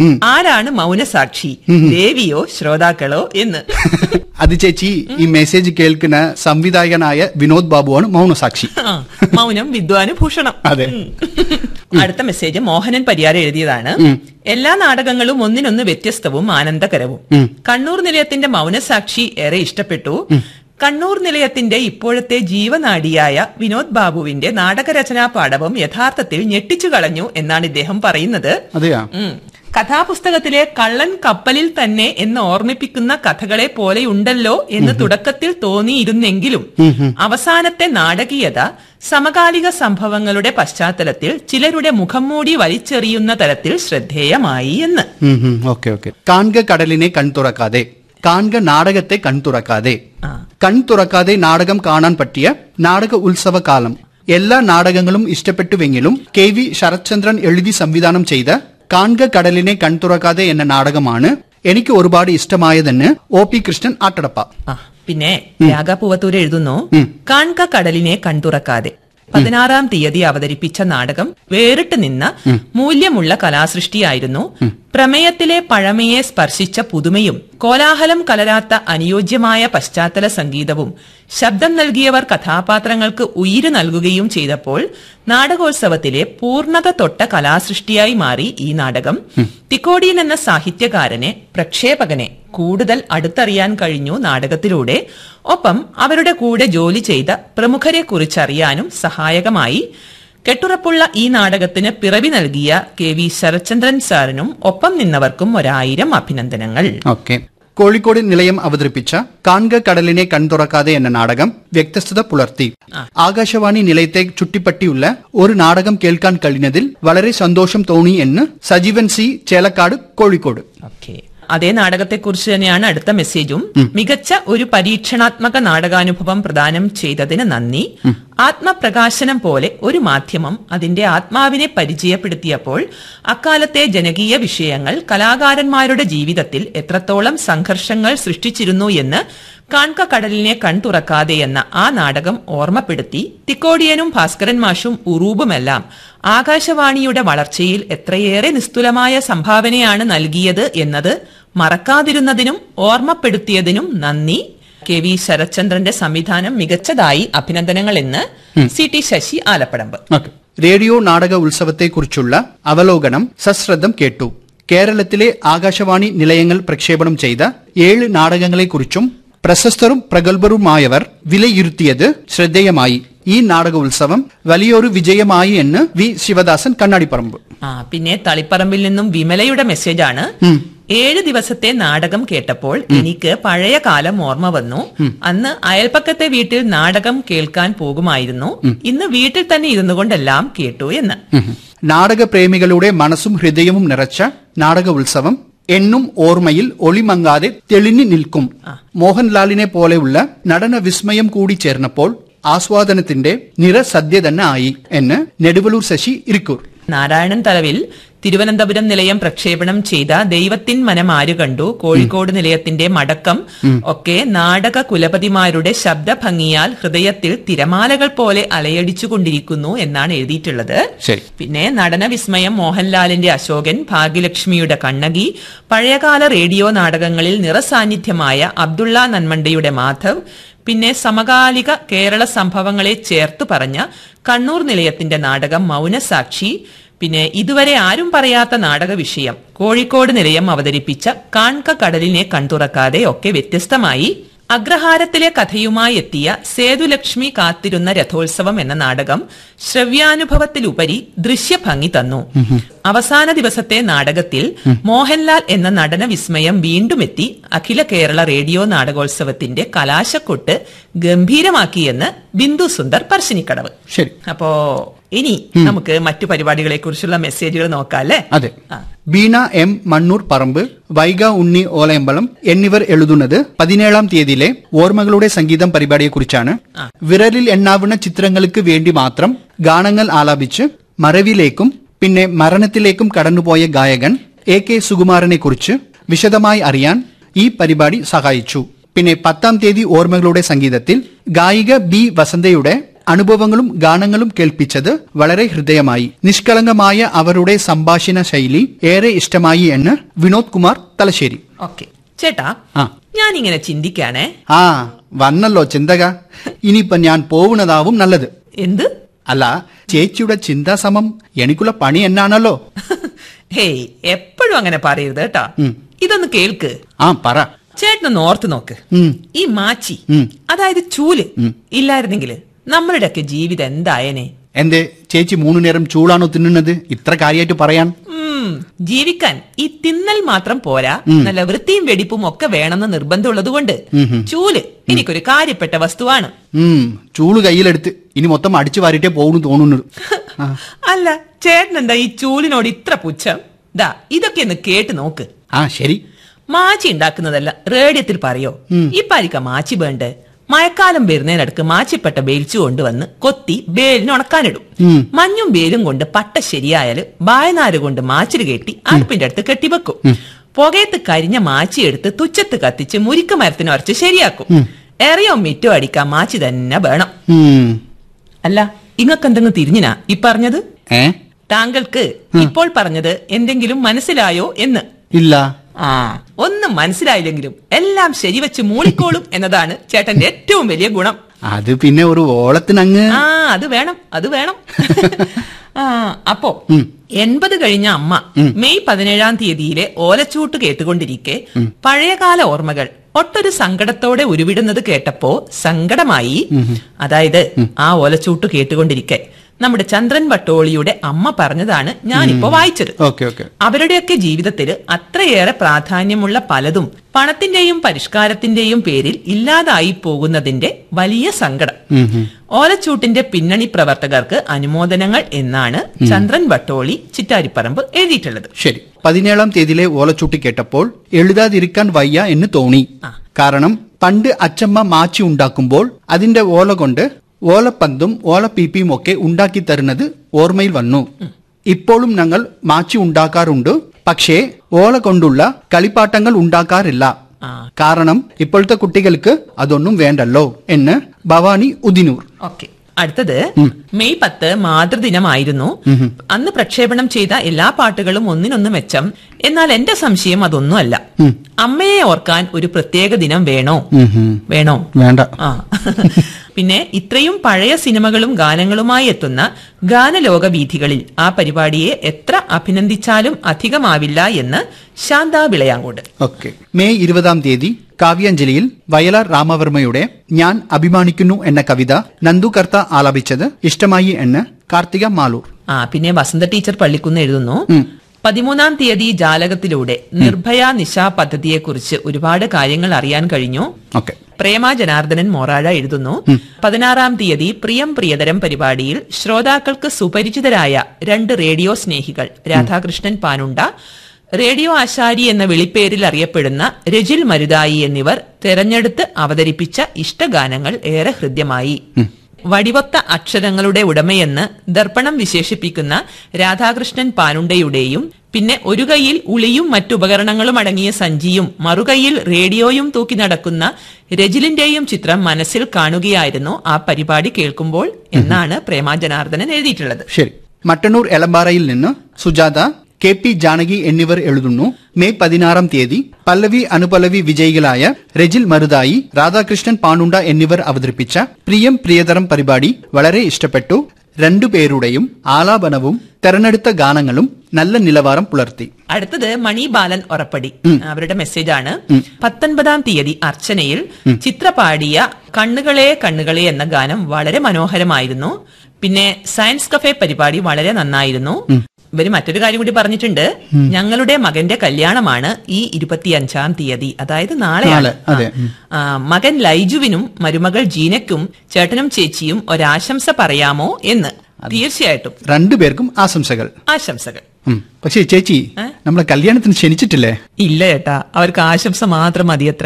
ആരാണ് മൗനസാക്ഷി ദേവിയോ ശ്രോതാക്കളോ എന്ന് അത് ചേച്ചി ഈ മെസ്സേജ് കേൾക്കുന്ന സംവിധായകനായ വിനോദ് ബാബുവാണ് മൗനസാക്ഷി ആ, മൗനം വിദ്വാന് ഭൂഷണം അതെ. ഉം. അടുത്ത മെസ്സേജ് മോഹനൻ പരിയാരം എഴുതിയതാണ് എല്ലാ നാടകങ്ങളും ഒന്നിനൊന്ന് വ്യത്യസ്തവും ആനന്ദകരവും കണ്ണൂർ നിലയത്തിന്റെ മൗനസാക്ഷി ഏറെ ഇഷ്ടപ്പെട്ടു കണ്ണൂർ നിലയത്തിന്റെ ഇപ്പോഴത്തെ ജീവനാഡിയായ വിനോദ് ബാബുവിന്റെ നാടകരചനാ പാഠവും യഥാർത്ഥത്തിൽ ഞെട്ടിച്ചു കളഞ്ഞു എന്നാണ് ഇദ്ദേഹം പറയുന്നത് അതെയാ ഉം. കഥാപുസ്തകത്തിലെ കള്ളൻ കപ്പലിൽ തന്നെ എന്ന് ഓർമ്മിപ്പിക്കുന്ന കഥകളെ പോലെയുണ്ടല്ലോ എന്ന് തുടക്കത്തിൽ തോന്നിയിരുന്നെങ്കിലും അവസാനത്തെ നാടകീയത സമകാലിക സംഭവങ്ങളുടെ പശ്ചാത്തലത്തിൽ ചിലരുടെ മുഖം മൂടി വലിച്ചെറിയുന്ന തരത്തിൽ ശ്രദ്ധേയമായി എന്ന് ഓക്കെ ഓക്കെ കാൺക കടലിനെ കൺ തുറക്കാതെ കാൺക നാടകത്തെ കൺ തുറക്കാതെ ആ. കൺ തുറക്കാതെ നാടകം കാണാൻ പറ്റിയ നാടക ഉത്സവ കാലം എല്ലാ നാടകങ്ങളും ഇഷ്ടപ്പെട്ടുവെങ്കിലും കെ വി ശരത്ചന്ദ്രൻ എഴുതി സംവിധാനം ചെയ്ത കാൺക കടലിനെ കൺ തുറക്കാതെ എന്ന നാടകമാണ് എനിക്ക് ഒരുപാട് ഇഷ്ടമായതെന്ന് ഒ പി കൃഷ്ണൻ ആട്ടടപ്പ ആ പിന്നെ രാഗ പൂവത്തൂര് എഴുതുന്നു കാൺക കടലിനെ കൺതുറക്കാതെ പതിനാറാം തീയതി അവതരിപ്പിച്ച നാടകം വേറിട്ട് നിന്ന മൂല്യമുള്ള കലാസൃഷ്ടിയായിരുന്നു പ്രമേയത്തിലെ പഴമയെ സ്പർശിച്ച പുതുമയും കോലാഹലം കലരാത്ത അനുയോജ്യമായ പശ്ചാത്തല സംഗീതവും ശബ്ദം നൽകിയവർ കഥാപാത്രങ്ങൾക്ക് ഉയിര് നൽകുകയും ചെയ്തപ്പോൾ നാടകോത്സവത്തിലെ പൂർണ്ണത തൊട്ട കലാസൃഷ്ടിയായി മാറി ഈ നാടകം തിക്കോടിയൻ എന്ന സാഹിത്യകാരനെ പ്രക്ഷേപകനെ കൂടുതൽ അടുത്തറിയാൻ കഴിഞ്ഞു നാടകത്തിലൂടെ ഒപ്പം അവരുടെ കൂടെ ജോലി ചെയ്ത പ്രമുഖരെ കുറിച്ചറിയാനും സഹായകമായി കെട്ടുറപ്പുള്ള ഈ നാടകത്തിന് പിറവി നൽകിയ കെ വി ശരത്ചന്ദ്രൻ സാറിനും ഒപ്പം നിന്നവർക്കും ഒരായിരം അഭിനന്ദനങ്ങൾ ഓക്കെ കോഴിക്കോട് നിലയം അവതരിപ്പിച്ച കാൺക കടലിനെ കൺതുറക്കാതെ എന്ന നാടകം വ്യത്യസ്തത പുലർത്തി ആകാശവാണി നിലയത്തെ ചുറ്റിപ്പറ്റിയുള്ള ഒരു നാടകം കേൾക്കാൻ കഴിഞ്ഞതിൽ വളരെ സന്തോഷം തോന്നി എന്ന് സജീവൻ സി ചേലക്കാട് കോഴിക്കോട് ഓക്കെ അതേ നാടകത്തെക്കുറിച്ച് തന്നെയാണ് അടുത്ത മെസ്സേജും മികച്ച ഒരു പരീക്ഷണാത്മക നാടകാനുഭവം പ്രദാനം ചെയ്തതിന് നന്ദി ആത്മപ്രകാശനം പോലെ ഒരു മാധ്യമം അതിന്റെ ആത്മാവിനെ പരിചയപ്പെടുത്തിയപ്പോൾ അക്കാലത്തെ ജനകീയ വിഷയങ്ങൾ കലാകാരന്മാരുടെ ജീവിതത്തിൽ എത്രത്തോളം സംഘർഷങ്ങൾ സൃഷ്ടിച്ചിരുന്നു എന്ന് കാൺക കടലിനെ കൺതുറക്കാതെ എന്ന ആ നാടകം ഓർമ്മപ്പെടുത്തി തിക്കോടിയനും ഭാസ്കരൻ മാഷും ഉറൂബുമെല്ലാം ആകാശവാണിയുടെ വളർച്ചയിൽ എത്രയേറെ നിസ്തുലമായ സംഭാവനയാണ് നൽകിയത് എന്നത് മറക്കാതിരുന്നതിനും ഓർമ്മപ്പെടുത്തിയതിനും നന്ദി കെ വി ശരത്ചന്ദ്രന്റെ സംവിധാനം മികച്ചതായി അഭിനന്ദനങ്ങൾ എന്ന് C T Sasi Alappadamba okay radio നാടക ഉത്സവത്തെക്കുറിച്ചുള്ള അവലോകനം സശ്രദ്ധം കേട്ടു കേരളത്തിലെ ആകാശവാണി നിലയങ്ങൾ പ്രക്ഷേപണം ചെയ്ത ഏഴ് നാടകങ്ങളെക്കുറിച്ചും പ്രശസ്തരും പ്രഗത്ഭരുമായവർ വിലയിരുത്തിയത് ശ്രദ്ധേയമായി ഈ നാടക ഉത്സവം വലിയൊരു വിജയമായി എന്ന് വി ശിവദാസൻ കണ്ണാടിപ്പറമ്പ് ആ പിന്നെ തളിപ്പറമ്പിൽ നിന്നും വിമലയുടെ മെസ്സേജാണ് ഏഴ് ദിവസത്തെ നാടകം കേട്ടപ്പോൾ എനിക്ക് പഴയ കാലം ഓർമ്മ വന്നു അന്ന് അയൽപ്പക്കത്തെ വീട്ടിൽ നാടകം കേൾക്കാൻ പോകുമായിരുന്നു ഇന്ന് വീട്ടിൽ തന്നെ ഇരുന്നു കൊണ്ടെല്ലാം കേട്ടു എന്ന് നാടക പ്രേമികളുടെ മനസ്സും ഹൃദയവും നിറച്ച നാടക ഉത്സവം എന്നും ഓർമ്മയിൽ ഒളിമങ്ങാതെ തെളിഞ്ഞു നിൽക്കും മോഹൻലാലിനെ പോലെയുള്ള നടന വിസ്മയം കൂടി ചേർന്നപ്പോൾ ആസ്വാദനത്തിന്റെ നിറസദ്യ തന്നെ ആയി എന്ന് നെടുവലൂർ ശശി ഇരിക്കൂർ നാരായണൻ തലവിൽ തിരുവനന്തപുരം നിലയം പ്രക്ഷേപണം ചെയ്ത ദൈവത്തിൻ മനം ആര് കണ്ടു കോഴിക്കോട് നിലയത്തിന്റെ മടക്കം ഒക്കെ നാടക കുലപതിമാരുടെ ശബ്ദഭംഗിയാൽ ഹൃദയത്തിൽ തിരമാലകൾ പോലെ അലയടിച്ചുകൊണ്ടിരിക്കുന്നു എന്നാണ് എഴുതിയിട്ടുള്ളത് ശരി പിന്നെ നടന വിസ്മയം മോഹൻലാലിന്റെ അശോകൻ ഭാഗ്യലക്ഷ്മിയുടെ കണ്ണകി പഴയകാല റേഡിയോ നാടകങ്ങളിൽ നിറസാന്നിധ്യമായ അബ്ദുള്ള നന്മണ്ടയുടെ മാധവ് പിന്നെ സമകാലിക കേരള സംഭവങ്ങളെ ചേർത്ത് പറഞ്ഞ കണ്ണൂർ നിലയത്തിന്റെ നാടകം മൗനസാക്ഷി പിന്നെ ഇതുവരെ ആരും പറയാത്ത നാടക വിഷയം കോഴിക്കോട് നിലയം അവതരിപ്പിച്ച കാൺക കടലിനെ കൺതുറക്കാതെ ഒക്കെ വ്യത്യസ്തമായി അഗ്രഹാരത്തിലെ കഥയുമായി എത്തിയ സേതുലക്ഷ്മി കാത്തിരുന്ന രഥോത്സവം എന്ന നാടകം ശ്രവ്യാനുഭവത്തിലുപരി ദൃശ്യഭംഗി തന്നു അവസാന ദിവസത്തെ നാടകത്തിൽ മോഹൻലാൽ എന്ന നടന വിസ്മയം വീണ്ടും എത്തി അഖില കേരള റേഡിയോ നാടകോത്സവത്തിന്റെ കലാശക്കൊട്ട് ഗംഭീരമാക്കിയെന്ന് ബിന്ദു സുന്ദർ പറശ്ശിനിക്കടവ് ശരി അപ്പോ ഇനി നമുക്ക് മറ്റു പരിപാടികളെ കുറിച്ചുള്ള മെസ്സേജുകൾ നോക്കാം അല്ലേ അതെ ആ. ബീന എം മണ്ണൂർ പറമ്പ് വൈഗ ഉണ്ണി ഓലയമ്പലം എന്നിവർ എഴുതുന്നത് പതിനേഴാം തീയതിയിലെ ഓർമ്മകളുടെ സംഗീതം പരിപാടിയെക്കുറിച്ചാണ് വിരലിൽ എണ്ണാവുന്ന ചിത്രങ്ങൾക്ക് വേണ്ടി മാത്രം ഗാനങ്ങൾ ആലാപിച്ച് മറവിലേക്കും പിന്നെ മരണത്തിലേക്കും കടന്നുപോയ ഗായകൻ എ കെ സുകുമാരനെ കുറിച്ച് വിശദമായി അറിയാൻ ഈ പരിപാടി സഹായിച്ചു പിന്നെ പത്താം തീയതി ഓർമ്മകളുടെ സംഗീതത്തിൽ ഗായിക ബി വസന്തയുടെ അനുഭവങ്ങളും ഗാനങ്ങളും കേൾപ്പിച്ചത് വളരെ ഹൃദയമായി നിഷ്കളങ്കമായ അവരുടെ സംഭാഷണ ശൈലി ഏറെ ഇഷ്ടമായി എന്ന് വിനോദ് കുമാർ തലശ്ശേരി ഓക്കെ ചേട്ടാ ആ ഞാനിങ്ങനെ ചിന്തിക്കാണേ ആ വന്നല്ലോ ചിന്തക ഇനിയിപ്പൊ ഞാൻ പോകുന്നതാവും നല്ലത് എന്ത് അല്ല ചേച്ചിയുടെ ചിന്താസമം എനിക്കുള്ള പണി എന്നാണല്ലോ ഹേയ് എപ്പോഴും അങ്ങനെ പറയരുത് കേട്ടാ ഇതൊന്ന് കേൾക്ക് ആ പറ ചേട്ടനൊന്ന് ഓർത്ത് നോക്ക് ഉം. ഈ മാച്ചി ഉം. അതായത് ചൂല് ഇല്ലായിരുന്നെങ്കിൽ നമ്മളുടെയൊക്കെ ജീവിതം എന്തായനെ എന്തേ ചേച്ചി മൂന്നു നേരം ചൂടാണോ തിന്നുന്നത് ഇത്ര കാര്യമായിട്ട് പറയാൻ ഉം, ജീവിക്കാൻ ഈ തിന്നൽ മാത്രം പോരാ നല്ല വൃത്തിയും വെടിപ്പും ഒക്കെ വേണമെന്ന് നിർബന്ധമുള്ളത് കൊണ്ട് ചൂല് എനിക്കൊരു കാര്യപ്പെട്ട വസ്തുവാണ് ഉം ചൂട് കയ്യിലെടുത്ത് ഇനി മൊത്തം അടിച്ചു വാരിട്ടേ പോകുന്നു തോന്നുന്നത് ആ, അല്ല ചേട്ടൻ എന്താ ഈ ചൂലിനോട് ഇത്ര പുച്ഛം ദാ ഇതൊക്കെ ഒന്ന് കേട്ട് നോക്ക് ആ ശരി മാച്ചി ഉണ്ടാക്കുന്നതല്ല റേഡിയത്തിൽ പറയോ ഈ പാലിക്ക മാച്ചി വേണ്ടേ മഴക്കാലം വരുന്നതിനടുക്ക് മാച്ചിപ്പെട്ട ബേൽച്ചു കൊണ്ടുവന്ന് കൊത്തി ബേലിന് ഉണക്കാനിടും മഞ്ഞും ബേലും കൊണ്ട് പട്ട ശരിയായാല് ബായനാര് കൊണ്ട് മാച്ചില് കെട്ടി അടുപ്പിന്റെ അടുത്ത് കെട്ടിവെക്കും പുകയത്ത് കരിഞ്ഞ മാച്ചി എടുത്ത് തുച്ചത്ത് കത്തിച്ച് മുരിക്ക മരത്തിന് ഉറച്ച് ശരിയാക്കും എറിയോ മിറ്റോ അടിക്കാൻ മാച്ചി തന്നെ വേണം ഉം. അല്ല ഇങ്ങക്ക് എന്തെങ്കിലും തിരിഞ്ഞിനാ ഈ പറഞ്ഞത് ഏ താങ്കൾക്ക് ഇപ്പോൾ പറഞ്ഞത് എന്തെങ്കിലും മനസ്സിലായോ എന്ന് ഇല്ല ആ ഒന്നും മനസ്സിലായില്ലെങ്കിലും എല്ലാം ശരിവെച്ച് മൂളിക്കോളും എന്നതാണ് ചേട്ടന്റെ ഏറ്റവും വലിയ ഗുണം അത് പിന്നെ ഒരു ഓളത്തിനങ്ങ് ആ അത് വേണം അത് വേണം ആ അപ്പോ എൺപത് കഴിഞ്ഞ അമ്മ മെയ് പതിനേഴാം തീയതിയിലെ ഓലച്ചൂട്ട് കേട്ടുകൊണ്ടിരിക്കെ പഴയകാല ഓർമ്മകൾ ഒട്ടൊരു സങ്കടത്തോടെ ഉരുവിടുന്നത് കേട്ടപ്പോ സങ്കടമായി അതായത് ആ ഓലച്ചൂട്ട് കേട്ടുകൊണ്ടിരിക്കെ നമ്മുടെ ചന്ദ്രൻ വട്ടോളിയുടെ അമ്മ പറഞ്ഞതാണ് ഞാനിപ്പോ വായിച്ചത് ഓക്കെ ഓക്കെ അവരുടെയൊക്കെ ജീവിതത്തിൽ അത്രയേറെ പ്രാധാന്യമുള്ള പലതും പണത്തിന്റെയും പരിഷ്കാരത്തിന്റെയും പേരിൽ ഇല്ലാതായി പോകുന്നതിന്റെ വലിയ സങ്കടം ഓലച്ചൂട്ടിന്റെ പിന്നണി പ്രവർത്തകർക്ക് അനുമോദനങ്ങൾ എന്നാണ് ചന്ദ്രൻ വട്ടോളി ചിറ്റാരിപ്പറമ്പ് എഴുതിയിട്ടുള്ളത് ശരി പതിനേഴാം തീയതിയിലെ ഓലച്ചൂട്ടി കേട്ടപ്പോൾ എഴുതാതിരിക്കാൻ വയ്യ എന്ന് തോന്നി കാരണം പണ്ട് അച്ചമ്മ മാച്ചി ഉണ്ടാക്കുമ്പോൾ അതിന്റെ ഓല കൊണ്ട് ഓലപ്പന്തും ഓലപ്പീപ്പിയും ഒക്കെ ഉണ്ടാക്കി തരുന്നത് ഓർമ്മയിൽ വന്നു ഇപ്പോഴും ഞങ്ങൾ മാച്ചി ഉണ്ടാക്കാറുണ്ട് പക്ഷേ ഓല കൊണ്ടുള്ള കളിപ്പാട്ടങ്ങൾ ഉണ്ടാക്കാറില്ല ആ. കാരണം ഇപ്പോഴത്തെ കുട്ടികൾക്ക് അതൊന്നും വേണ്ടല്ലോ എന്ന് ഭവാനി ഉദിനൂർ ഓക്കെ അടുത്തത് മെയ് പത്ത് മാതൃദിനമായിരുന്നു അന്ന് പ്രക്ഷേപണം ചെയ്ത എല്ലാ പാട്ടുകളും ഒന്നിനൊന്ന് മെച്ചം എന്നാൽ എന്റെ സംശയം അതൊന്നുമല്ല അമ്മയെ ഓർക്കാൻ ഒരു പ്രത്യേക ദിനം വേണോ വേണോ വേണ്ട ആ പിന്നെ ഇത്രയും പഴയ സിനിമകളും ഗാനങ്ങളുമായി എത്തുന്ന ഗാനലോക വീഥികളിൽ ആ പരിപാടിയെ എത്ര അഭിനന്ദിച്ചാലും അധികമാവില്ല എന്ന് ശാന്ത വിളയാങ്കോട് ഓക്കെ മെയ് ഇരുപതാം തീയതി കാവ്യാഞ്ജലിയിൽ വയലാർ രാമവർമ്മയുടെ ഞാൻ അഭിമാനിക്കുന്നു എന്ന കവിത നന്ദു കർത്ത ആലപിച്ചത് ഇഷ്ടമായി എന്ന് കാർത്തിക മാലൂർ ആ പിന്നെ വസന്ത ടീച്ചർ പള്ളിക്കുന്ന് എഴുതുന്നു പതിമൂന്നാം തീയതി ജാലകത്തിലൂടെ നിർഭയ നിശ പദ്ധതിയെക്കുറിച്ച് ഒരുപാട് കാര്യങ്ങൾ അറിയാൻ കഴിഞ്ഞു ഓക്കെ പ്രേമ ജനാർദ്ദനൻ മൊറാഴ എഴുതുന്നു പതിനാറാം തീയതി പ്രിയം പ്രിയതരം പരിപാടിയിൽ ശ്രോതാക്കൾക്ക് സുപരിചിതരായ രണ്ട് റേഡിയോ സ്നേഹികൾ രാധാകൃഷ്ണൻ പാനുണ്ട റേഡിയോ ആശാരി എന്ന വിളിപ്പേരിൽ അറിയപ്പെടുന്ന രജിൽ മരുതായി എന്നിവർ തെരഞ്ഞെടുത്ത് അവതരിപ്പിച്ച ഇഷ്ടഗാനങ്ങൾ ഏറെ ഹൃദ്യമായി വടിവൊത്ത അക്ഷരങ്ങളുടെ ഉടമയെന്ന് ദർപ്പണം വിശേഷിപ്പിക്കുന്ന രാധാകൃഷ്ണൻ പാനുണ്ടയുടെയും പിന്നെ ഒരു കൈയിൽ ഉളിയും മറ്റുപകരണങ്ങളും അടങ്ങിയ സഞ്ചിയും മറുകൈയിൽ റേഡിയോയും തൂക്കി നടക്കുന്ന രജിലിന്റെയും ചിത്രം മനസ്സിൽ കാണുകയായിരുന്നു ആ പരിപാടി കേൾക്കുമ്പോൾ എന്നാണ് പ്രേമാ ജനാർദ്ദനൻ എഴുതിയിട്ടുള്ളത് ശരി മട്ടന്നൂർ എളമ്പാറയിൽ നിന്ന് സുജാത കെ പി ജാനകി എന്നിവർ എഴുതുന്നു മെയ് പതിനാറാം തീയതി പല്ലവി അനുപല്ലവി വിജയികളായ രജിൽ മരുതായി രാധാകൃഷ്ണൻ പാണുണ്ട എന്നിവർ അവതരിപ്പിച്ച പ്രിയം പ്രിയതരം പരിപാടി വളരെ ഇഷ്ടപ്പെട്ടു രണ്ടുപേരുടെയും ആലാപനവും തെരഞ്ഞെടുത്ത ഗാനങ്ങളും നല്ല നിലവാരം പുലർത്തി അടുത്തത് മണി ബാലൻ ഉറപ്പടി അവരുടെ മെസ്സേജാണ് പത്തൊൻപതാം തീയതി അർച്ചനയിൽ ചിത്ര പാടിയ കണ്ണുകളെ കണ്ണുകളെ എന്ന ഗാനം വളരെ മനോഹരമായിരുന്നു പിന്നെ സയൻസ് കഫേ പരിപാടി വളരെ നന്നായിരുന്നു ഇവര് മറ്റൊരു കാര്യം കൂടി പറഞ്ഞിട്ടുണ്ട് ഞങ്ങളുടെ മകന്റെ കല്യാണമാണ് ഈ ഇരുപത്തിയഞ്ചാം തീയതി അതായത് നാളെയാണ് നാളെ, അതെ. ആ, മകൻ ലൈജുവിനും മരുമകൾ ജീനയ്ക്കും ചേട്ടനും ചേച്ചിയും ഒരാശംസ പറയാമോ എന്ന് തീർച്ചയായിട്ടും രണ്ടുപേർക്കും ആശംസകൾ ആശംസകൾ ഉം. പക്ഷേ ചേച്ചി നമ്മളെ കല്യാണത്തിന് ക്ഷണിച്ചിട്ടില്ലേ ഇല്ല ചേട്ടാ അവർക്ക് ആശംസ മാത്രം മതിയത്ര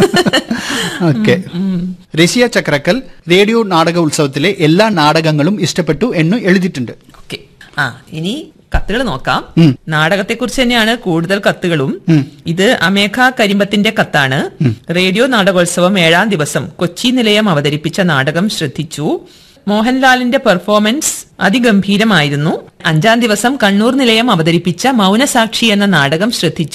ഓക്കെ റസിയ ചക്രക്കൽ റേഡിയോ നാടക ഉത്സവത്തിലെ എല്ലാ നാടകങ്ങളും ഇഷ്ടപ്പെട്ടു എന്ന് എഴുതിയിട്ടുണ്ട് ഓക്കെ ആ ഇനി കത്തുകൾ നോക്കാം നാടകത്തെക്കുറിച്ച് തന്നെയാണ് കൂടുതൽ കത്തുകളും ഇത് അമേഘ കരിമ്പത്തിന്റെ കത്താണ് റേഡിയോ നാടകോത്സവം ഏഴാം ദിവസം കൊച്ചി നിലയം അവതരിപ്പിച്ച നാടകം ശ്രദ്ധിച്ചു മോഹൻലാലിന്റെ പെർഫോമൻസ് അതിഗംഭീരമായിരുന്നു അഞ്ചാം ദിവസം കണ്ണൂർ നിലയം അവതരിപ്പിച്ച മൗനസാക്ഷി എന്ന നാടകം ശ്രദ്ധിച്ചു